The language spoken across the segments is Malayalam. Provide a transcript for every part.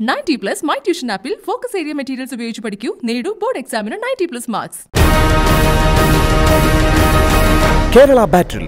നയൻറ്റി പ്ലസ് മൈ ട്യൂഷൻ ആപ്പിൽ ഫോക്കസ് ഏരിയ മെറ്റീരിയൽസ് ഉപയോഗിച്ച് പഠിക്കൂ നേടൂ ബോർഡ് എക്സാമിന് ninety plus marks Kerala battery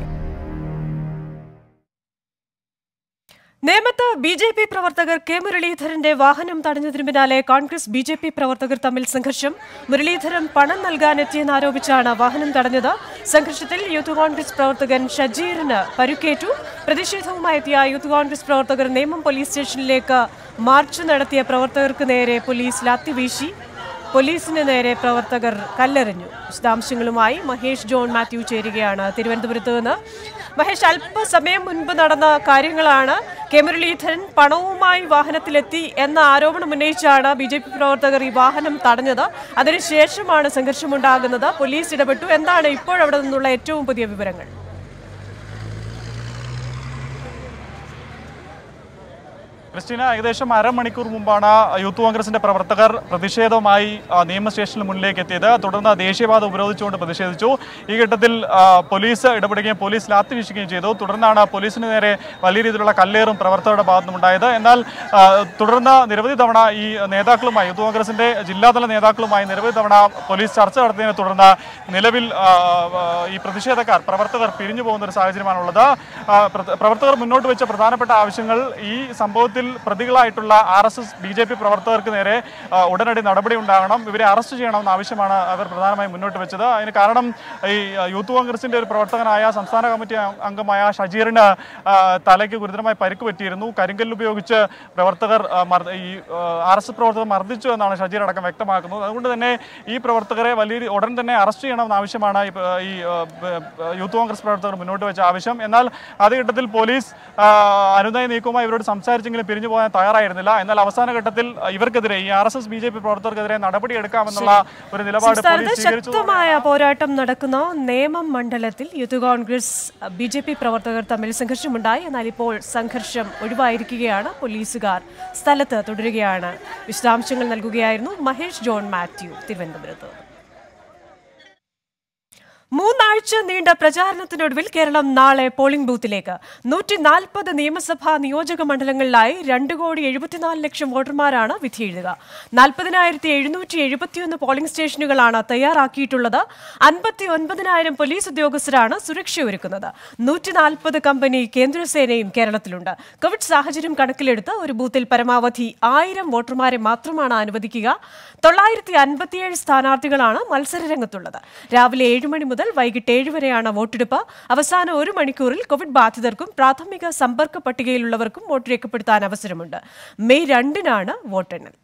നേമത്ത് ബി ജെ പി പ്രവർത്തകർ കെ മുരളീധരന്റെ വാഹനം തടഞ്ഞതിന് പിന്നാലെ കോൺഗ്രസ് ബി ജെ പി പ്രവർത്തകർ തമ്മിൽ സംഘർഷം മുരളീധരൻ പണം നൽകാനെത്തിയെന്നാരോപിച്ചാണ് വാഹനം തടഞ്ഞത് സംഘർഷത്തിൽ യൂത്ത് കോൺഗ്രസ് പ്രവർത്തകൻ ഷജീറിന് പരുക്കേറ്റു പ്രതിഷേധവുമായി എത്തിയ യൂത്ത് കോൺഗ്രസ് പ്രവർത്തകർ നേമം പോലീസ് സ്റ്റേഷനിലേക്ക് മാർച്ച് നടത്തിയ പ്രവർത്തകർക്ക് നേരെ പോലീസ് ലാത്തിവീശി പോലീസിന് നേരെ പ്രവർത്തകർ കല്ലെറിഞ്ഞു വിശദാംശങ്ങളുമായി മഹേഷ് ജോൺ മാത്യു ചേരുകയാണ് തിരുവനന്തപുരത്ത് നിന്ന് മഹേഷ് അല്പസമയം മുൻപ് നടന്ന കാര്യങ്ങളാണ് കെ മുരളീധരൻ പണവുമായി വാഹനത്തിലെത്തി എന്ന ആരോപണം ഉന്നയിച്ചാണ് ബി ജെ പി പ്രവർത്തകർ ഈ വാഹനം തടഞ്ഞത് അതിനുശേഷമാണ് സംഘർഷമുണ്ടാകുന്നത് പോലീസ് ഇടപെട്ടു എന്താണ് ഇപ്പോഴവിടെ നിന്നുള്ള ഏറ്റവും പുതിയ വിവരങ്ങൾ ക്രിസ്റ്റീന ഏകദേശം അരമണിക്കൂർ മുമ്പാണ് യൂത്ത് കോൺഗ്രസിന്റെ പ്രവർത്തകർ പ്രതിഷേധവുമായി ആ, നിയമ സ്റ്റേഷന് മുന്നിലേക്ക് എത്തിയത് തുടർന്ന് ദേശീയപാത ഉപരോധിച്ചുകൊണ്ട് പ്രതിഷേധിച്ചു ഈ ഘട്ടത്തിൽ ആ, പോലീസ് ഇടപെടുകയും പോലീസ് ലാത്തി വീശുകയും ചെയ്തു തുടർന്നാണ് പോലീസിന് നേരെ വലിയ രീതിയിലുള്ള കല്ലേറും പ്രവർത്തകരുടെ ഭാഗത്തുനിന്നുണ്ടായത് എന്നാൽ ആ, തുടർന്ന് നിരവധി തവണ ഈ നേതാക്കളുമായി യൂത്ത് കോൺഗ്രസിന്റെ ജില്ലാതല നേതാക്കളുമായി നിരവധി തവണ പോലീസ് ചർച്ച നടത്തിയതിനെ തുടർന്ന് നിലവിൽ ആ, ആ, ഈ പ്രതിഷേധക്കാർ പ്രവർത്തകർ പിരിഞ്ഞു പോകുന്ന ഒരു സാഹചര്യമാണുള്ളത് ആ, പ്ര- പ്രവർത്തകർ മുന്നോട്ട് വെച്ച പ്രധാനപ്പെട്ട ആവശ്യങ്ങൾ ഈ സംഭവത്തിൽ പ്രതികളായിട്ടുള്ള R S S B J P പ്രവർത്തകർക്ക് നേരെ ആ, ഉടനടി നടപടി ഉണ്ടാകണം ഇവരെ അറസ്റ്റ് ചെയ്യണമെന്ന ആവശ്യമാണ് അവർ പ്രധാനമായും മുന്നോട്ട് വെച്ചത് അതിന് കാരണം ഈ ആ, യൂത്ത് കോൺഗ്രസിന്റെ ഒരു പ്രവർത്തകനായ സംസ്ഥാന കമ്മിറ്റി അ- അംഗമായ ഷജീറിന് ആ, തലയ്ക്ക് ഗുരുതരമായി പരിക്ക് പറ്റിയിരുന്നു കരിങ്കല്ല് ഉപയോഗിച്ച് പ്രവർത്തകർ ആ, മർദ്ദ- ഈ ആർ എസ് എസ് പ്രവർത്തകർ മർദ്ദിച്ചു എന്നാണ് ഷജീർ അടക്കം വ്യക്തമാക്കുന്നത് അതുകൊണ്ട് തന്നെ ഈ പ്രവർത്തകരെ വലിയ രീ- ഉടൻ തന്നെ അറസ്റ്റ് ചെയ്യണമെന്ന ആവശ്യമാണ് ഈ പ- ഈ ആ, ബ- ബ- യൂത്ത് കോൺഗ്രസ് പ്രവർത്തകർ മുന്നോട്ട് വെച്ച ആവശ്യം എന്നാൽ അതേ ഘട്ടത്തിൽ പോലീസ് ആ, അനുനയ നീക്കവുമായി ഇവരോട് സംസാരിച്ചെങ്കിലും പിരിഞ്ഞു പോകാൻ തയ്യാറായിരുന്നില്ല എന്നാൽ അവസാന ഘട്ടത്തിൽ ഇവർക്കെതിരെ ഈ R S S B J P പ്രവർത്തകർക്കെതിരെ നടപടി എടുക്കാമെന്നുള്ള ഒരു നിലപാട് സംസ്ഥാനത്ത് പോലീസ് സ്വീകരിച്ചു ശക്തമായ പോരാട്ടം നടക്കുന്ന നേമം മണ്ഡലത്തിൽ youth Congress B J P പ്രവർത്തകർ തമ്മിൽ സംഘർഷമുണ്ടായി എന്നാൽ ഇപ്പോൾ സംഘർഷം ഒഴിവായിരിക്കുകയാണ് പോലീസുകാർ സ്ഥലത്ത് തുടരുകയാണ് വിശദാംശങ്ങൾ നൽകുകയായിരുന്നു മഹേഷ് ജോൺ മാത്യു തിരുവനന്തപുരത്ത് മൂന്നാഴ്ച നീണ്ട പ്രചാരണത്തിനൊടുവിൽ കേരളം നാളെ പോളിംഗ് ബൂത്തിലേക്ക് നൂറ്റി നാൽപ്പത് നിയമസഭാ നിയോജക മണ്ഡലങ്ങളിലായി രണ്ട് കോടി എഴുപത്തിനാല് ലക്ഷം വോട്ടർമാരാണ് വിധിയെഴുതുക നാൽപ്പതിനായിരത്തി എഴുന്നൂറ്റി എഴുപത്തിയൊന്ന് പോളിംഗ് സ്റ്റേഷനുകളാണ് തയ്യാറാക്കിയിട്ടുള്ളത് അൻപത്തി ഒൻപതിനായിരം പോലീസ് ഉദ്യോഗസ്ഥരാണ് സുരക്ഷയൊരുക്കുന്നത് നൂറ്റി നാൽപ്പത് കമ്പനി കേന്ദ്രസേനയും കേരളത്തിലുണ്ട് കോവിഡ് സാഹചര്യം കണക്കിലെടുത്ത് ഒരു ബൂത്തിൽ പരമാവധി ആയിരം വോട്ടർമാരെ മാത്രമാണ് അനുവദിക്കുക തൊള്ളായിരത്തി അൻപത്തിയേഴ് സ്ഥാനാർത്ഥികളാണ് മത്സരരംഗത്തുള്ളത് രാവിലെ ഏഴ് മണി മുതൽ വൈകിട്ട് ഏഴ് വരെയാണ് വോട്ടെടുപ്പ് അവസാന ഒരു മണിക്കൂറിൽ കോവിഡ് ബാധിതർക്കും പ്രാഥമിക സമ്പർക്ക പട്ടികയിലുള്ളവർക്കും വോട്ട് രേഖപ്പെടുത്താൻ അവസരമുണ്ട് മെയ് രണ്ടിനാണ് വോട്ടെണ്ണൽ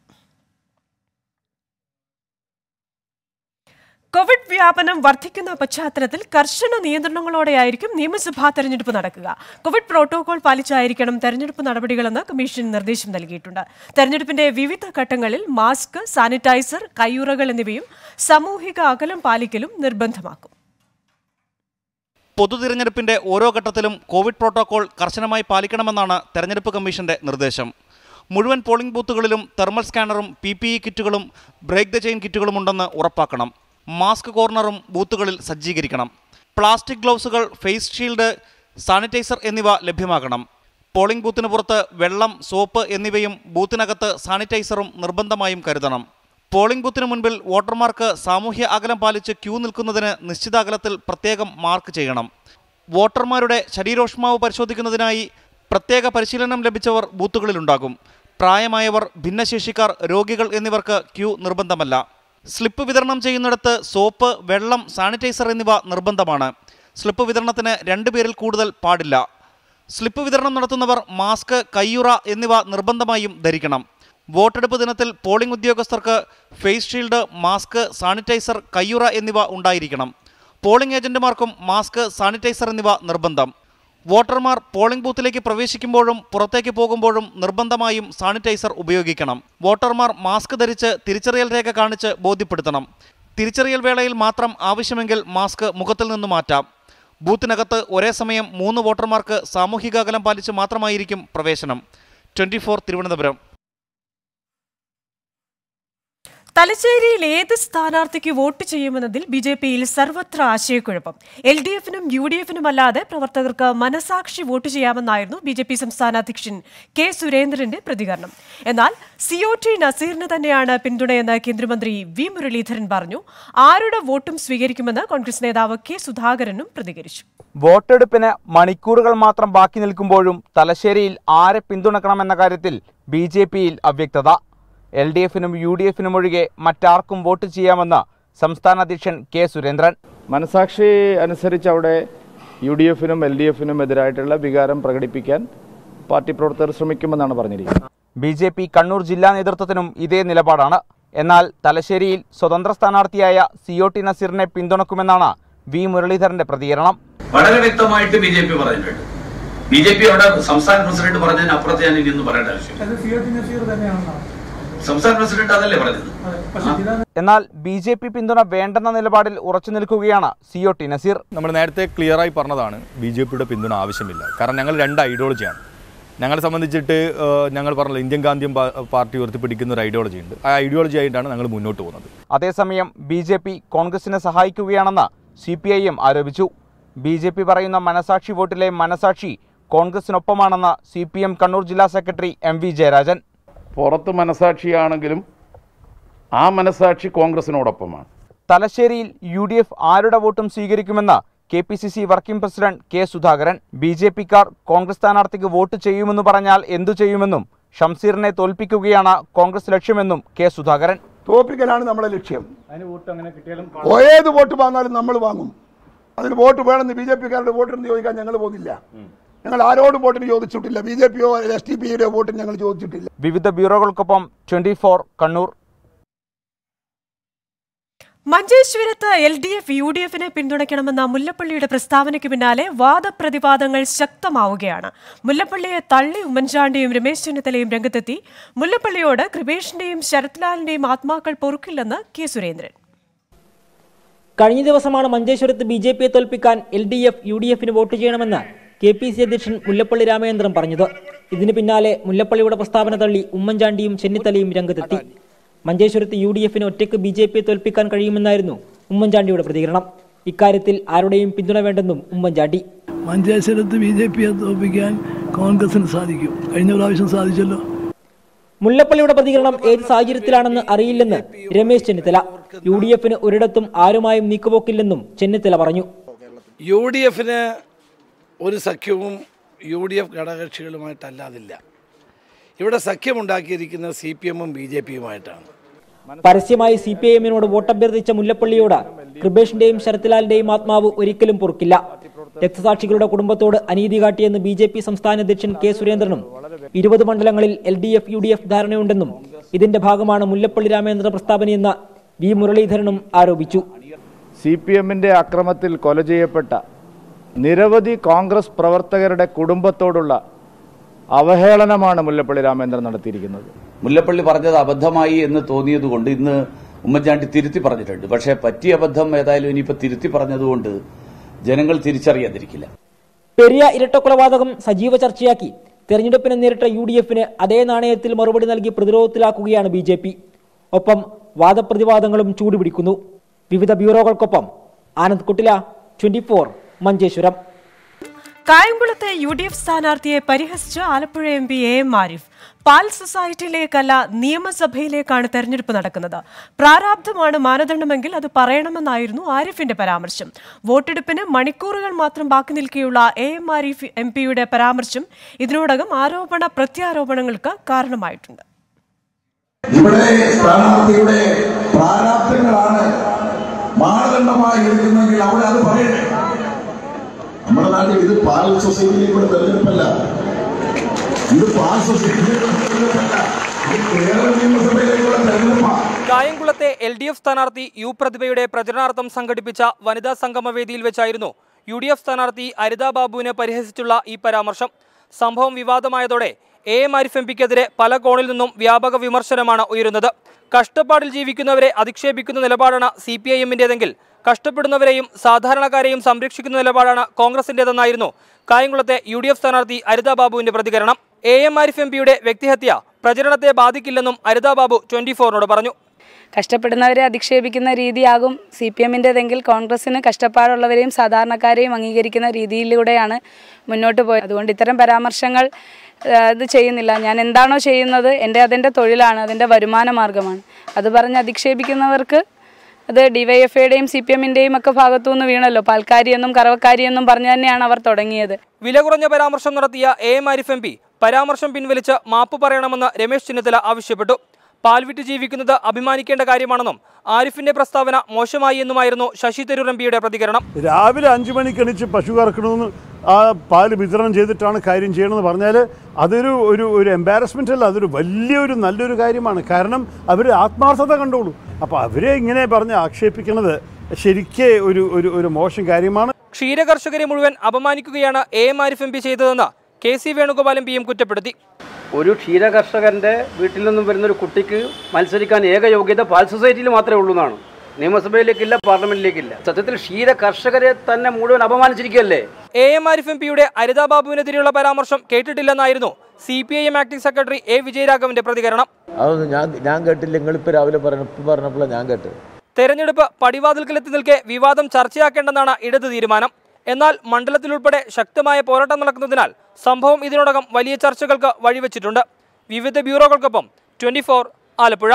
കോവിഡ് വ്യാപനം വർദ്ധിക്കുന്ന പശ്ചാത്തലത്തിൽ കർശന നിയന്ത്രണങ്ങളോടെയായിരിക്കും നിയമസഭാ തെരഞ്ഞെടുപ്പ് നടക്കുക കോവിഡ് പ്രോട്ടോകോൾ പാലിച്ചായിരിക്കണം തെരഞ്ഞെടുപ്പ് നടപടികളെന്ന് കമ്മീഷൻ നിർദ്ദേശം നൽകിയിട്ടുണ്ട് തെരഞ്ഞെടുപ്പിന്റെ വിവിധ ഘട്ടങ്ങളിൽ മാസ്ക് സാനിറ്റൈസർ കയ്യുറകൾ എന്നിവയും സാമൂഹിക അകലം പാലിക്കലും നിർബന്ധമാക്കും പൊതു തിരഞ്ഞെടുപ്പിന്റെ ഓരോ ഘട്ടത്തിലും കോവിഡ് പ്രോട്ടോകോൾ കർശനമായി പാലിക്കണമെന്നാണ് തെരഞ്ഞെടുപ്പ് കമ്മീഷന്റെ നിർദ്ദേശം മുഴുവൻ പോളിംഗ് ബൂത്തുകളിലും തെർമൽ സ്കാനറും പി പി ഇ കിറ്റുകളും ബ്രേക്ക് ദ ചെയിൻ കിറ്റുകളും ഉണ്ടെന്ന് ഉറപ്പാക്കണം മാസ്ക് കോർണറും ബൂത്തുകളിൽ സജ്ജീകരിക്കണം പ്ലാസ്റ്റിക് ഗ്ലൗസുകൾ ഫേസ് ഷീൽഡ് സാനിറ്റൈസർ എന്നിവ ലഭ്യമാക്കണം പോളിംഗ് ബൂത്തിന് പുറത്ത് വെള്ളം സോപ്പ് എന്നിവയും ബൂത്തിനകത്ത് സാനിറ്റൈസറും നിർബന്ധമായും കരുതണം പോളിംഗ് ബൂത്തിന് മുൻപിൽ വോട്ടർമാർക്ക് സാമൂഹ്യ അകലം പാലിച്ച് ക്യൂ നിൽക്കുന്നതിന് നിശ്ചിത അകലത്തിൽ പ്രത്യേകം മാർക്ക് ചെയ്യണം വോട്ടർമാരുടെ ശരീരോഷ്മാവ് പരിശോധിക്കുന്നതിനായി പ്രത്യേക പരിശീലനം ലഭിച്ചവർ ബൂത്തുകളിലുണ്ടാകും പ്രായമായവർ ഭിന്നശേഷിക്കാർ രോഗികൾ എന്നിവർക്ക് ക്യൂ നിർബന്ധമല്ല സ്ലിപ്പ് വിതരണം ചെയ്യുന്നിടത്ത് സോപ്പ് വെള്ളം സാനിറ്റൈസർ എന്നിവ നിർബന്ധമാണ് സ്ലിപ്പ് വിതരണത്തിന് രണ്ട് പേരിൽ കൂടുതൽ പാടില്ല സ്ലിപ്പ് വിതരണം നടത്തുന്നവർ മാസ്ക് കയ്യുറ എന്നിവ നിർബന്ധമായും ധരിക്കണം വോട്ടെടുപ്പ് ദിനത്തിൽ പോളിംഗ് ഉദ്യോഗസ്ഥർക്ക് ഫേസ് ഷീൽഡ് മാസ്ക് സാനിറ്റൈസർ കയ്യുറ എന്നിവ ഉണ്ടായിരിക്കണം പോളിംഗ് ഏജന്റുമാർക്കും മാസ്ക് സാനിറ്റൈസർ എന്നിവ നിർബന്ധം വോട്ടർമാർ പോളിംഗ് ബൂത്തിലേക്ക് പ്രവേശിക്കുമ്പോഴും പുറത്തേക്ക് പോകുമ്പോഴും നിർബന്ധമായും സാനിറ്റൈസർ ഉപയോഗിക്കണം വോട്ടർമാർ മാസ്ക് ധരിച്ച് തിരിച്ചറിയൽ രേഖ കാണിച്ച് ബോധ്യപ്പെടുത്തണം തിരിച്ചറിയൽ വേളയിൽ മാത്രം ആവശ്യമെങ്കിൽ മാസ്ക് മുഖത്തിൽ നിന്ന് മാറ്റാം ബൂത്തിനകത്ത് ഒരേ സമയം മൂന്ന് വോട്ടർമാർക്ക് സാമൂഹിക അകലം പാലിച്ച് മാത്രമായിരിക്കും പ്രവേശനം ട്വന്റി തിരുവനന്തപുരം തലശ്ശേരിയിൽ ഏത് സ്ഥാനാർത്ഥിക്ക് വോട്ട് ചെയ്യുമെന്നതിൽ ബി ജെ പിയിൽ സർവത്ര ആശയക്കുഴപ്പം എൽ ഡി എഫിനും യു ഡി എഫിനും അല്ലാതെ പ്രവർത്തകർക്ക് മനസാക്ഷി വോട്ട് ചെയ്യാമെന്നായിരുന്നു ബി ജെ പി സംസ്ഥാന അധ്യക്ഷൻ കെ സുരേന്ദ്രന്റെ പ്രതികരണം എന്നാൽ സി ഒ ടി നസീറിന് തന്നെയാണ് പിന്തുണയെന്ന് കേന്ദ്രമന്ത്രി വി മുരളീധരൻ പറഞ്ഞു ആരുടെ വോട്ടും സ്വീകരിക്കുമെന്ന് കോൺഗ്രസ് നേതാവ് കെ സുധാകരനും പ്രതികരിച്ചു വോട്ടെടുപ്പിന് മണിക്കൂറുകൾ മാത്രം ബാക്കി നിൽക്കുമ്പോഴും തലശ്ശേരിയിൽ ആരെ പിന്തുണക്കണമെന്ന കാര്യത്തിൽ ബി ജെ പിയിൽ അവ്യക്തത എൽ ഡി എഫിനും യു ഡി എഫിനും ഒഴികെ മറ്റാർക്കും വോട്ട് ചെയ്യാമെന്ന് സംസ്ഥാന അധ്യക്ഷൻ കെ സുരേന്ദ്രൻ മനസാക്ഷി അനുസരിച്ച് അവിടെ യു ഡി എഫിനും എൽ ഡി എഫിനും എതിരായിട്ടുള്ള വികാരം പ്രകടിപ്പിക്കാൻ പാർട്ടി പ്രവർത്തകർ ശ്രമിക്കുമെന്നാണ് പറഞ്ഞിരിക്കുന്നത് ബി ജെ പി കണ്ണൂർ ജില്ലാ നേതൃത്വത്തിനും ഇതേ നിലപാടാണ് എന്നാൽ തലശ്ശേരിയിൽ സ്വതന്ത്ര സ്ഥാനാർത്ഥിയായ സി ഒ ടി നസീറിനെ പിന്തുണക്കുമെന്നാണ് വി മുരളീധരന്റെ പ്രതികരണം വളരെ വ്യക്തമായിട്ട് ബി ജെ പി പറഞ്ഞിട്ടുണ്ട് ബി ജെ പി അവിടെ സംസ്ഥാന പ്രസിഡന്റ് പറഞ്ഞതിന് അപ്പുറത്ത് ഞാൻ ഇനി ഒന്നും പറയേണ്ട ആവശ്യമില്ല സംസ്ഥാന പ്രസിഡന്റ് അതല്ലേ പറഞ്ഞത് എന്നാൽ ബി ജെ പി പിന്തുണ വേണ്ടെന്ന നിലപാടിൽ ഉറച്ചു നിൽക്കുകയാണ് സി ഒ ടി നസീർ നമ്മൾ നേരത്തെ ക്ലിയറായി പറഞ്ഞതാണ് ബി ജെ പിയുടെ പിന്തുണ ആവശ്യമില്ല കാരണം ഞങ്ങൾ രണ്ട് ഐഡിയോളജിയാണ് ഞങ്ങളെ സംബന്ധിച്ചിട്ട് ഏഹ്, ഞങ്ങൾ പറഞ്ഞല്ലോ ഇന്ത്യൻ ഗാന്ധിയം പാ- പാർട്ടി ഉയർത്തിപ്പിടിക്കുന്ന ഒരു ഐഡിയോളജി ഉണ്ട് ആ ഐഡിയോളജി ആയിട്ടാണ് ഞങ്ങൾ മുന്നോട്ട് പോകുന്നത് അതേസമയം ബി ജെ പി കോൺഗ്രസിനെ സഹായിക്കുകയാണെന്ന് സി പി ഐ എം ആരോപിച്ചു ബി ജെ പി പറയുന്ന മനസാക്ഷി വോട്ടിലെ മനസാക്ഷി കോൺഗ്രസിനൊപ്പമാണെന്ന് സി പി എം കണ്ണൂർ ജില്ലാ സെക്രട്ടറി എം വി ജയരാജൻ പുറത്ത് മനസാക്ഷിയാണെങ്കിലും ആ മനസാക്ഷി കോൺഗ്രസിനോടൊപ്പമാണ് തലശ്ശേരിയിൽ യു ഡി എഫ് ആരുടെ വോട്ടും സ്വീകരിക്കുമെന്ന് K P C C working president K Sudhakaran B J പിക്കാർ കോൺഗ്രസ് സ്ഥാനാർത്ഥിക്ക് വോട്ട് ചെയ്യുമെന്ന് പറഞ്ഞാൽ എന്തു ചെയ്യുമെന്നും ഷംസീറിനെ തോൽപ്പിക്കുകയാണ് കോൺഗ്രസ് ലക്ഷ്യമെന്നും കെ സുധാകരൻ തോൽപ്പിക്കലാണ് നമ്മുടെ ലക്ഷ്യം ഏത് വോട്ട് വാങ്ങാലും നമ്മൾ വാങ്ങും അതിന് വോട്ട് വേണമെന്ന് ബി ജെ പിക്കാരുടെ വോട്ടിന് ചോദിക്കാൻ ഞങ്ങൾ പോകുന്നില്ല ഞങ്ങൾ ആരോടും വോട്ടിന് ചോദിച്ചിട്ടില്ല ബി ജെ പിയോ എസ് ടി പിയുടെ വോട്ടിന് ഞങ്ങൾ ചോദിച്ചിട്ടില്ല വിവിധ ബ്യൂറോകൾക്കൊപ്പം ട്വന്റി ഫോർ കണ്ണൂർ മഞ്ചേശ്വരത്ത് L D F U D എഫിനെ പിന്തുണയ്ക്കണമെന്ന മുല്ലപ്പള്ളിയുടെ പ്രസ്താവനയ്ക്ക് പിന്നാലെ വാദപ്രതിവാദങ്ങൾ ശക്തമാവുകയാണ് മുല്ലപ്പള്ളിയെ തള്ളി ഉമ്മൻചാണ്ടിയും രമേശ് ചെന്നിത്തലയും രംഗത്തെത്തി മുല്ലപ്പള്ളിയോട് കൃപേഷിന്റെയും ശരത്ലാലിന്റെയും ആത്മാക്കൾ പൊറുക്കില്ലെന്ന് കെ സുരേന്ദ്രൻ കഴിഞ്ഞ ദിവസമാണ് മഞ്ചേശ്വരത്ത് ബി ജെ പിയെ തോൽപ്പിക്കാൻ L D F U D എഫിന് വോട്ട് ചെയ്യണമെന്ന് കെ പി സി അധ്യക്ഷൻ മുല്ലപ്പള്ളി രാമചന്ദ്രൻ പറഞ്ഞത് ഇതിന് പിന്നാലെ മുല്ലപ്പള്ളിയുടെ പ്രസ്താവന തള്ളി ഉമ്മൻചാണ്ടിയും ചെന്നിത്തലയും രംഗത്തെത്തി മഞ്ചേശ്വരത്ത് യു ഡി എഫിന് ഒറ്റയ്ക്ക് ബി ജെ പിയെ തോൽപ്പിക്കാൻ കഴിയുമെന്നായിരുന്നു ഉമ്മൻചാണ്ടിയുടെ പ്രതികരണം ഇക്കാര്യത്തിൽ ആരുടെയും പിന്തുണ വേണ്ടെന്നും ഉമ്മൻചാണ്ടി മഞ്ചേശ്വരത്ത് ബി ജെ പിയെ തോൽപ്പിക്കാൻ കോൺഗ്രസിന് സാധിക്കും കഴിഞ്ഞ പ്രാവശ്യം സാധിച്ചല്ലോ മുല്ലപ്പള്ളിയുടെ പ്രതികരണം ഏത് സാഹചര്യത്തിലാണെന്ന് അറിയില്ലെന്ന് രമേശ് ചെന്നിത്തല യു ഡി എഫിന് ഒരിടത്തും ആരുമായും നീക്കുപോക്കില്ലെന്നും ചെന്നിത്തല പറഞ്ഞു യു ഡി എഫിന് ഒരു സഖ്യവും യു ഡി എഫ് ഘടകകക്ഷികളുമായിട്ടല്ലാതില്ല ഇവിടെ സഖ്യമുണ്ടാക്കിയിരിക്കുന്നത് സി പി എമ്മും ബി ജെ പിയുമായിട്ടാണ് പരസ്യമായി സി പി ഐ എമ്മിനോട് വോട്ടഭ്യർത്ഥിച്ച മുല്ലപ്പള്ളിയോട് കൃപേഷിന്റെയും ശരത്ലാലിന്റെയും ആത്മാവ് ഒരിക്കലും പൊറുക്കില്ല രക്തസാക്ഷികളുടെ കുടുംബത്തോട് അനീതി കാട്ടിയെന്ന് ബി ജെ പി സംസ്ഥാന അധ്യക്ഷൻ കെ സുരേന്ദ്രനും ഇരുപത് മണ്ഡലങ്ങളിൽ L D F U D F ധാരണയുണ്ടെന്നും ഇതിന്റെ ഭാഗമാണ് മുല്ലപ്പള്ളി രാമചന്ദ്ര പ്രസ്താവനയെന്ന് വി മുരളീധരനും ആരോപിച്ചു സി പി എമ്മിൻ്റെ അക്രമത്തിൽ കൊല ചെയ്യപ്പെട്ട നിരവധി കോൺഗ്രസ് പ്രവർത്തകരുടെ കുടുംബത്തോടുള്ള അവഹേളനമാണ് മുല്ലപ്പള്ളി രാമേന്ദ്രൻ നടത്തിയിരിക്കുന്നത് മുല്ലപ്പള്ളി പറഞ്ഞത് അബദ്ധമായി എന്ന് തോന്നിയതുകൊണ്ട് ഇന്ന് ഉമ്മൻചാണ്ടി തിരുത്തി പറഞ്ഞിട്ടുണ്ട് പക്ഷേ പറ്റിയ അബദ്ധം ഏതായാലും ഇനിയിപ്പോൾ തിരുത്തി പറഞ്ഞതുകൊണ്ട് ജനങ്ങൾ തിരിച്ചറിയാതിരിക്കില്ല പെരിയ ഇരട്ടക്കൊലപാതകം സജീവ ചർച്ചയാക്കി തെരഞ്ഞെടുപ്പിനെ നേരിട്ട യു ഡി എഫിന് അതേ നാണയത്തിൽ മറുപടി നൽകി പ്രതിരോധത്തിലാക്കുകയാണ് ബി ജെ പി ഒപ്പം വാദപ്രതിവാദങ്ങളും ചൂടുപിടിക്കുന്നു വിവിധ ബ്യൂറോകൾക്കൊപ്പം ആനന്ദ് കുട്ടില ട്വന്റി ഫോർ മഞ്ചേശ്വരം കായംകുളത്തെ യു ഡി എഫ് സ്ഥാനാർത്ഥിയെ പരിഹസിച്ച് Alappuzha M P A M Arif പാൽ സൊസൈറ്റിയിലേക്കല്ല നിയമസഭയിലേക്കാണ് തെരഞ്ഞെടുപ്പ് നടക്കുന്നത് പ്രാരാബ്ധമാണ് മാനദണ്ഡമെങ്കിൽ അത് പറയണമെന്നായിരുന്നു ആരിഫിന്റെ പരാമർശം വോട്ടെടുപ്പിന് മണിക്കൂറുകൾ മാത്രം ബാക്കി നിൽക്കെയുള്ള എ എം ആരിഫ് എം പിയുടെ പരാമർശം ഇതിനോടകം ആരോപണ പ്രത്യാരോപണങ്ങൾക്ക് കാരണമായിട്ടുണ്ട് ഇവിടെ സ്ഥാനാർത്ഥിയുടെ പ്രാരാബ്ദങ്ങളാണ് മാനദണ്ഡമായി എടുക്കുന്നെങ്കിൽ അവിടെ അത് പറയട്ടെ നമ്മുടെ നാട്ടിൽ ഇത് പാൽ സൊസൈറ്റിയിലേക്കുള്ള തെരഞ്ഞെടുപ്പല്ല ഇത് പാൽ സൊസൈറ്റിയിലേക്കുള്ള തെരഞ്ഞെടുപ്പല്ല ഇത് കേരള നിയമസഭയിലേക്കുള്ള തെരഞ്ഞെടുപ്പാണ് കായംകുളത്തെ എൽ ഡി എഫ് സ്ഥാനാർത്ഥി യു പ്രതിഭയുടെ പ്രചരണാർത്ഥം സംഘടിപ്പിച്ച വനിതാ സംഗമ വേദിയിൽ വെച്ചായിരുന്നു യു ഡി എഫ് സ്ഥാനാർത്ഥി അരിത ബാബുവിനെ പരിഹസിച്ചുള്ള ഈ പരാമർശം സംഭവം വിവാദമായതോടെ എ എം ആരിഫ് എം പിക്കെതിരെ പല കോണിൽ നിന്നും വ്യാപക വിമർശനമാണ് ഉയരുന്നത് കഷ്ടപ്പാടിൽ ജീവിക്കുന്നവരെ അധിക്ഷേപിക്കുന്ന നിലപാടാണ് സി പി ഐ എമ്മിൻ്റെതെങ്കിൽ കഷ്ടപ്പെടുന്നവരെയും സാധാരണക്കാരെയും സംരക്ഷിക്കുന്ന നിലപാടാണ് കോൺഗ്രസിൻ്റെതെന്നായിരുന്നു കായംകുളത്തെ യു ഡി എഫ് സ്ഥാനാർത്ഥി അരിത ബാബുവിന്റെ പ്രതികരണം എ എം ആരിഫ് എം പിയുടെ വ്യക്തിഹത്യ പ്രചരണത്തെ ബാധിക്കില്ലെന്നും അരിത ബാബു ട്വന്റി ഫോറിനോട് പറഞ്ഞു കഷ്ടപ്പെടുന്നവരെ അധിക്ഷേപിക്കുന്ന രീതിയാകും സി പി എമ്മിൻ്റെതെങ്കിൽ കോൺഗ്രസ്സിന് കഷ്ടപ്പാടുള്ളവരെയും സാധാരണക്കാരെയും അംഗീകരിക്കുന്ന രീതിയിലൂടെയാണ് മുന്നോട്ട് പോയത് അതുകൊണ്ട് ഇത്തരം പരാമർശങ്ങൾ ആ, ഇത് ചെയ്യുന്നില്ല ഞാൻ എന്താണോ ചെയ്യുന്നത് എൻ്റെ അതെൻ്റെ തൊഴിലാണ് അതിൻ്റെ വരുമാന മാർഗമാണ് അത് പറഞ്ഞ് അധിക്ഷേപിക്കുന്നവർക്ക് അത് ഡിവൈഎഫ്ഐയുടെയും സി പി എമ്മിൻ്റെയും ഒക്കെ ഭാഗത്തുനിന്ന് വീണല്ലോ പാൽക്കാരി എന്നും കറവക്കാരി എന്നും പറഞ്ഞു തന്നെയാണ് അവർ തുടങ്ങിയത് വില കുറഞ്ഞ പരാമർശം നടത്തിയ A M Arif M P പരാമർശം പിൻവലിച്ച് മാപ്പ് പറയണമെന്ന് രമേശ് ചെന്നിത്തല ആവശ്യപ്പെട്ടു പാൽ വിറ്റ് ജീവിക്കുന്നത് അഭിമാനിക്കേണ്ട കാര്യമാണെന്നും ആരിഫിന്റെ പ്രസ്താവന മോശമായി എന്നുമായിരുന്നു ശശി തരൂർ എം പിയുടെ പ്രതികരണം രാവിലെ അഞ്ച് മണിക്ക് എണീച്ച് പശു കറക്കണമെന്ന് ആ പാല് വിതരണം ചെയ്തിട്ടാണ് കാര്യം ചെയ്യണമെന്ന് പറഞ്ഞാൽ അതൊരു ഒരു ഒരു എംബാരസ്മെൻ്റ് അല്ല അതൊരു വലിയൊരു നല്ലൊരു കാര്യമാണ് കാരണം അവർ ആത്മാർത്ഥത കണ്ടോളൂ അപ്പോൾ അവരെ ഇങ്ങനെ പറഞ്ഞ് ആക്ഷേപിക്കുന്നത് ശരിക്കേ ഒരു ഒരു ഒരു മോശം കാര്യമാണ് ക്ഷീരകർഷകരെ മുഴുവൻ അപമാനിക്കുകയാണ് A M Arif M P ചെയ്തതെന്ന് കെ സി വേണുഗോപാൽ എം പിയും കുറ്റപ്പെടുത്തി ഒരു ക്ഷീരകർഷകന്റെ വീട്ടിൽ നിന്നും വരുന്ന ഒരു കുട്ടിക്ക് മത്സരിക്കാൻ ഏക യോഗ്യത പാൽ സൊസൈറ്റിയിൽ മാത്രമേ ഉള്ളൂ എന്നാണ് നിയമസഭയിലേക്കില്ല പാർലമെന്റിലേക്കില്ല സത്യത്തിൽ ക്ഷീര കർഷകരെ തന്നെ മുഴുവൻ അപമാനിച്ചിരിക്കുകയല്ലേ എ എം ആരിഫ് എം പിയുടെ അരിതാ ബാബുവിനെതിരെയുള്ള പരാമർശം കേട്ടിട്ടില്ലെന്നായിരുന്നു C P I M acting secretary A വിജയരാഘവന്റെ പ്രതികരണം അതൊന്നും ഞാൻ ഞാൻ കേട്ടില്ല നിങ്ങളിപ്പോൾ രാവിലെ പറഞ്ഞു ഇപ്പം പറഞ്ഞപ്പോഴാണ് ഞാൻ കേട്ടത് തെരഞ്ഞെടുപ്പ് പടിവാതിൽക്കലെത്തി നിൽക്കെ വിവാദം ചർച്ചയാക്കേണ്ടെന്നാണ് ഇടത് തീരുമാനം എന്നാൽ മണ്ഡലത്തിലുൾപ്പെടെ ശക്തമായ പോരാട്ടം നടക്കുന്നതിനാൽ സംഭവം ഇതിനോടകം വലിയ ചർച്ചകൾക്ക് വഴിവെച്ചിട്ടുണ്ട് വിവിധ ബ്യൂറോകൾക്കൊപ്പം ട്വന്റി ആലപ്പുഴ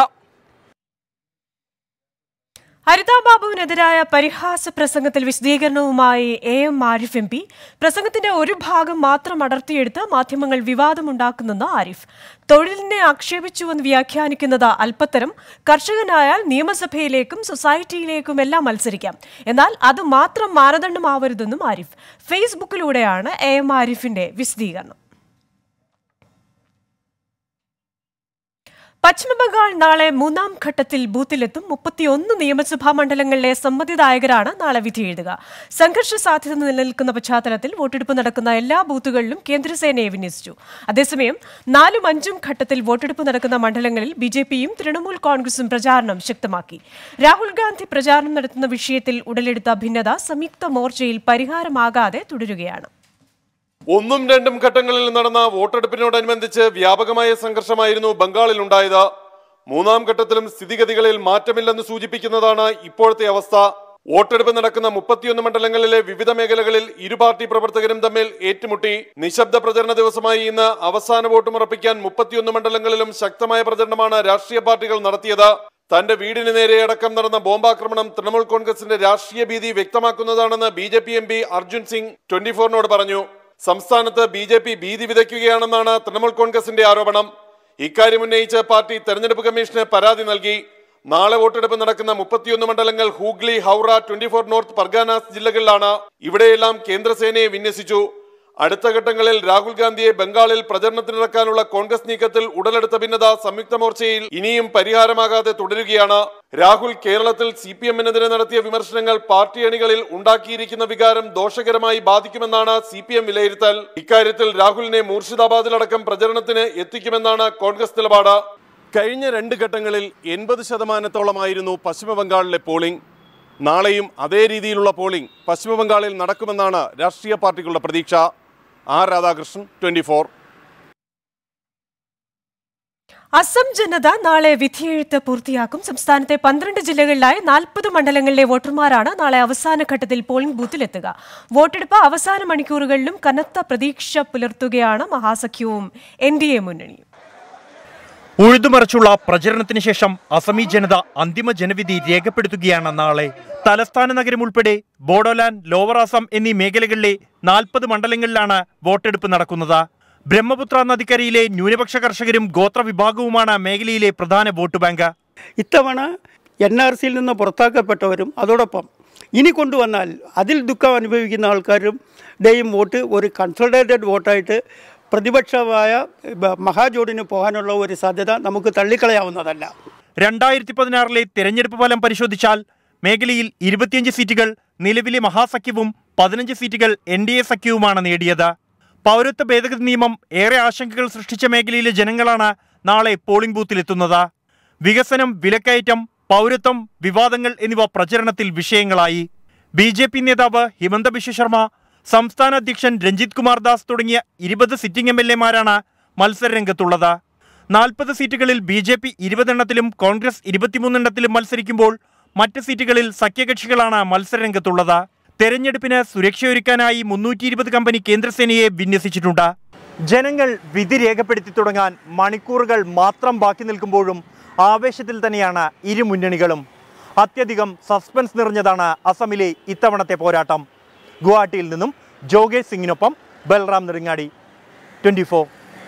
ഹരിതാ ബാബുവിനെതിരായ പരിഹാസ പ്രസംഗത്തിൽ വിശദീകരണവുമായി A M Arif M P പ്രസംഗത്തിന്റെ ഒരു ഭാഗം മാത്രം അടർത്തിയെടുത്ത് മാധ്യമങ്ങൾ വിവാദമുണ്ടാക്കുന്നെന്ന് ആരിഫ് തൊഴിലിനെ ആക്ഷേപിച്ചുവെന്ന് വ്യാഖ്യാനിക്കുന്നത് അല്പത്തരം കർഷകനായാൽ നിയമസഭയിലേക്കും സൊസൈറ്റിയിലേക്കും എല്ലാം മത്സരിക്കാം എന്നാൽ അത് മാത്രം മാനദണ്ഡമാവരുതെന്നും ആരിഫ് ഫേസ്ബുക്കിലൂടെയാണ് എ എം ആരിഫിന്റെ വിശദീകരണം പശ്ചിമബംഗാൾ നാളെ മൂന്നാം ഘട്ടത്തിൽ ബൂത്തിലെത്തും മുപ്പത്തിയൊന്ന് നിയമസഭാ മണ്ഡലങ്ങളിലെ സമ്മതിദായകരാണ് നാളെ വിധി എഴുതുക സംഘർഷ സാധ്യത നിലനിൽക്കുന്ന പശ്ചാത്തലത്തിൽ വോട്ടെടുപ്പ് നടക്കുന്ന എല്ലാ ബൂത്തുകളിലും കേന്ദ്രസേനയെ വിന്യസിച്ചു അതേസമയം നാലും അഞ്ചും ഘട്ടത്തിൽ വോട്ടെടുപ്പ് നടക്കുന്ന മണ്ഡലങ്ങളിൽ ബി ജെ പിയും തൃണമൂൽ കോൺഗ്രസും പ്രചാരണം ശക്തമാക്കി രാഹുൽ ഗാന്ധി പ്രചാരണം നടത്തുന്ന വിഷയത്തിൽ ഉടലെടുത്ത ഭിന്നത സംയുക്ത മോർച്ചയിൽ പരിഹാരമാകാതെ തുടരുകയാണ് ഒന്നും രണ്ടും ഘട്ടങ്ങളിൽ നടന്ന വോട്ടെടുപ്പിനോടനുബന്ധിച്ച് വ്യാപകമായ സംഘർഷമായിരുന്നു ബംഗാളിൽ ഉണ്ടായത് മൂന്നാം ഘട്ടത്തിലും സ്ഥിതിഗതികളിൽ മാറ്റമില്ലെന്ന് സൂചിപ്പിക്കുന്നതാണ് ഇപ്പോഴത്തെ അവസ്ഥ വോട്ടെടുപ്പ് നടക്കുന്ന മുപ്പത്തിയൊന്ന് മണ്ഡലങ്ങളിലെ വിവിധ മേഖലകളിൽ ഇരു പാർട്ടി പ്രവർത്തകരും തമ്മിൽ ഏറ്റുമുട്ടി നിശബ്ദ പ്രചരണ ദിവസമായി ഇന്ന് അവസാന വോട്ടുമുറപ്പിക്കാൻ മുപ്പത്തിയൊന്ന് മണ്ഡലങ്ങളിലും ശക്തമായ പ്രചരണമാണ് രാഷ്ട്രീയ പാർട്ടികൾ നടത്തിയത് തന്റെ വീടിന് നേരെ അടക്കം നടന്ന ബോംബാക്രമണം തൃണമൂൽ കോൺഗ്രസിന്റെ രാഷ്ട്രീയ ഭീതി വ്യക്തമാക്കുന്നതാണെന്ന് B J P M P Arjun Singh twenty ഫോറിനോട് പറഞ്ഞു സംസ്ഥാനത്ത് ബി ജെ പി ഭീതി വിതയ്ക്കുകയാണെന്നാണ് തൃണമൂൽ കോൺഗ്രസിന്റെ ആരോപണം ഇക്കാര്യം ഉന്നയിച്ച് പാർട്ടി തെരഞ്ഞെടുപ്പ് കമ്മീഷന് പരാതി നൽകി നാളെ വോട്ടെടുപ്പ് നടക്കുന്ന മുപ്പത്തിയൊന്ന് മണ്ഡലങ്ങൾ Hooghly Howrah twenty four north Parganas ജില്ലകളിലാണ് ഇവിടെയെല്ലാം കേന്ദ്രസേനയെ വിന്യസിച്ചു അടുത്ത ഘട്ടങ്ങളിൽ രാഹുൽ ഗാന്ധിയെ ബംഗാളിൽ പ്രചരണത്തിനിറക്കാനുള്ള കോൺഗ്രസ് നീക്കത്തിൽ ഉടലെടുത്ത ഭിന്നത സംയുക്ത മോർച്ചയിൽ ഇനിയും പരിഹാരമാകാതെ തുടരുകയാണ് രാഹുൽ കേരളത്തിൽ സി പി എമ്മിനെതിരെ നടത്തിയ വിമർശനങ്ങൾ പാർട്ടി അണികളിൽ ഉണ്ടാക്കിയിരിക്കുന്ന വികാരം ദോഷകരമായി ബാധിക്കുമെന്നാണ് സി പി എം വിലയിരുത്തൽ ഇക്കാര്യത്തിൽ രാഹുലിനെ മൂർഷിദാബാദിലടക്കം പ്രചരണത്തിന് എത്തിക്കുമെന്നാണ് കോൺഗ്രസ് നിലപാട് കഴിഞ്ഞ രണ്ട് ഘട്ടങ്ങളിൽ എൺപത് ശതമാനത്തോളമായിരുന്നു പശ്ചിമബംഗാളിലെ പോളിംഗ് നാളെയും അതേ രീതിയിലുള്ള പോളിംഗ് പശ്ചിമബംഗാളിൽ നടക്കുമെന്നാണ് രാഷ്ട്രീയ പാർട്ടികളുടെ പ്രതീക്ഷ R Radhakrishnan twenty four Assam ജനത നാളെ വിധിയെഴുത്ത് പൂർത്തിയാക്കും സംസ്ഥാനത്തെ പന്ത്രണ്ട് ജില്ലകളിലായി നാൽപ്പത് മണ്ഡലങ്ങളിലെ വോട്ടർമാരാണ് നാളെ അവസാന ഘട്ടത്തിൽ പോളിംഗ് ബൂത്തിലെത്തുക വോട്ടെടുപ്പ് അവസാന മണിക്കൂറുകളിലും കനത്ത പ്രതീക്ഷ പുലർത്തുകയാണ് മഹാസഖ്യവും എൻ ഡി എ മുന്നണിയും ഉഴുതുമറിച്ചുള്ള പ്രചരണത്തിന് ശേഷം അസമി ജനത അന്തിമ ജനവിധി രേഖപ്പെടുത്തുകയാണ് നാളെ തലസ്ഥാന നഗരം ഉൾപ്പെടെ ബോഡോലാൻഡ് ലോവർ അസം എന്നീ മേഖലകളിലെ നാൽപ്പത് മണ്ഡലങ്ങളിലാണ് വോട്ടെടുപ്പ് നടക്കുന്നത് ബ്രഹ്മപുത്ര നദിക്കരയിലെ ന്യൂനപക്ഷ കർഷകരും ഗോത്ര വിഭാഗവുമാണ് മേഖലയിലെ പ്രധാന വോട്ട് ബാങ്ക് ഇത്തവണ എൻ ആർ സിയിൽ നിന്ന് പുറത്താക്കപ്പെട്ടവരും അതോടൊപ്പം ഇനി കൊണ്ടുവന്നാൽ അതിൽ ദുഃഖം അനുഭവിക്കുന്ന ആൾക്കാരും ഡേയും വോട്ട് ഒരു കൺസൾട്ടേറ്റഡ് വോട്ടായിട്ട് പ്രതിപക്ഷമായ ബ- മഹാജോഡിന് പോകാനുള്ള ഒരു സാധ്യത നമുക്ക് തള്ളിക്കളയാവുന്നതല്ല രണ്ടായിരത്തി പതിനാറിലെ തെരഞ്ഞെടുപ്പ് ഫലം പരിശോധിച്ചാൽ മേഖലയിൽ ഇരുപത്തിയഞ്ച് സീറ്റുകൾ നിലവിലെ മഹാസഖ്യവും പതിനഞ്ച് സീറ്റുകൾ എൻ ഡി എ സഖ്യവുമാണ് നേടിയത് പൗരത്വ ഭേദഗതി നിയമം ഏറെ ആശങ്കകൾ സൃഷ്ടിച്ച മേഖലയിലെ ജനങ്ങളാണ് നാളെ പോളിംഗ് ബൂത്തിലെത്തുന്നത് വികസനം വിലക്കയറ്റം പൗരത്വം വിവാദങ്ങൾ എന്നിവ പ്രചരണത്തിൽ വിഷയങ്ങളായി ബി ജെ പി നേതാവ് ഹിമന്ത ബിശ്വ ശർമ്മ സംസ്ഥാന അധ്യക്ഷൻ രഞ്ജിത് കുമാർ ദാസ് തുടങ്ങിയ ഇരുപത് സിറ്റിംഗ് എം എൽ എമാരാണ് മത്സരരംഗത്തുള്ളത് നാൽപ്പത് സീറ്റുകളിൽ ബി ജെ പി ഇരുപതെണ്ണത്തിലും കോൺഗ്രസ് ഇരുപത്തിമൂന്നെണ്ണത്തിലും മത്സരിക്കുമ്പോൾ മറ്റ് സീറ്റുകളിൽ സഖ്യകക്ഷികളാണ് മത്സരരംഗത്തുള്ളത് തെരഞ്ഞെടുപ്പിന് സുരക്ഷയൊരുക്കാനായി മുന്നൂറ്റി ഇരുപത് കമ്പനി കേന്ദ്രസേനയെ വിന്യസിച്ചിട്ടുണ്ട് ജനങ്ങൾ വിധി രേഖപ്പെടുത്തി തുടങ്ങാൻ മണിക്കൂറുകൾ മാത്രം ബാക്കി നിൽക്കുമ്പോഴും ആവേശത്തിൽ തന്നെയാണ് ഇരു മുന്നണികളും അത്യധികം സസ്പെൻസ് നിറഞ്ഞതാണ് അസമിലെ ഇത്തവണത്തെ പോരാട്ടം ഗുവാഹട്ടിയിൽ നിന്നും ജോഗേഷ് സിംഗിനൊപ്പം Balram Nedungadi twenty four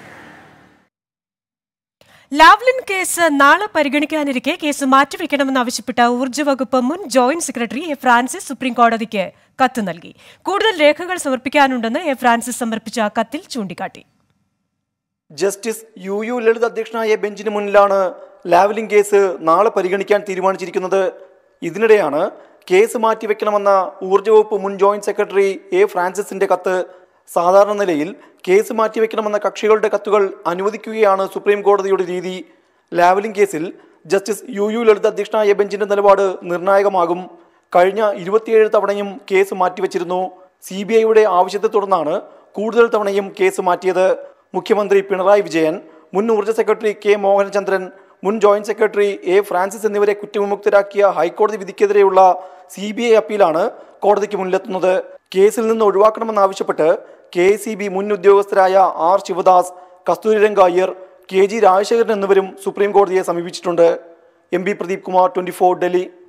Lavalin case നാളെ പരിഗണിക്കാനിരിക്കെ കേസ് മാറ്റിവെക്കണമെന്നാവശ്യപ്പെട്ട ഊർജ്ജ വകുപ്പ് മുൻ joint secretary A Francis supreme കോടതിക്ക് കത്ത് നൽകി കൂടുതൽ രേഖകൾ സമർപ്പിക്കാനുണ്ടെന്ന് എ ഫ്രാൻസിസ് സമർപ്പിച്ച കത്തിൽ ചൂണ്ടിക്കാട്ടി ജസ്റ്റിസ് യു യു ലളിത് അധ്യക്ഷനായ ബെഞ്ചിന് മുന്നിലാണ് ലാവലിംഗ് കേസ് നാളെ പരിഗണിക്കാൻ തീരുമാനിച്ചിരിക്കുന്നത് ഇതിനിടെയാണ് കേസ് മാറ്റിവെക്കണമെന്ന ഊർജ്ജ വകുപ്പ് മുൻ ജോയിന്റ് സെക്രട്ടറി എ ഫ്രാൻസിസിന്റെ കത്ത് സാധാരണ നിലയിൽ കേസ് മാറ്റിവെക്കണമെന്ന കക്ഷികളുടെ കത്തുകൾ അനുവദിക്കുകയാണ് സുപ്രീം കോടതിയുടെ രീതി ലാവലിംഗ് കേസിൽ ജസ്റ്റിസ് യു യു ലളിത് അധ്യക്ഷനായ ബെഞ്ചിന്റെ നിലപാട് നിർണായകമാകും കഴിഞ്ഞ ഇരുപത്തിയേഴ് തവണയും കേസ് മാറ്റിവെച്ചിരുന്നു സി ബി ഐയുടെ ആവശ്യത്തെ തുടർന്നാണ് കൂടുതൽ തവണയും കേസ് മാറ്റിയത് മുഖ്യമന്ത്രി പിണറായി വിജയൻ മുൻ ഊർജ്ജ സെക്രട്ടറി കെ മോഹനചന്ദ്രൻ മുൻ ജോയിന്റ് സെക്രട്ടറി എ ഫ്രാൻസിസ് എന്നിവരെ കുറ്റവിമുക്തരാക്കിയ ഹൈക്കോടതി വിധിക്കെതിരെയുള്ള സി ബി ഐ അപ്പീലാണ് കോടതിക്ക് മുന്നിലെത്തുന്നത് കേസിൽ നിന്ന് ഒഴിവാക്കണമെന്നാവശ്യപ്പെട്ട് കെ സി ബി മുൻ ഉദ്യോഗസ്ഥരായ R Sivadas Kasturiranga Iyer K G Rajasekharan എന്നിവരും സുപ്രീം കോടതിയെ സമീപിച്ചിട്ടുണ്ട് M P Pradeep Kumar twenty Delhi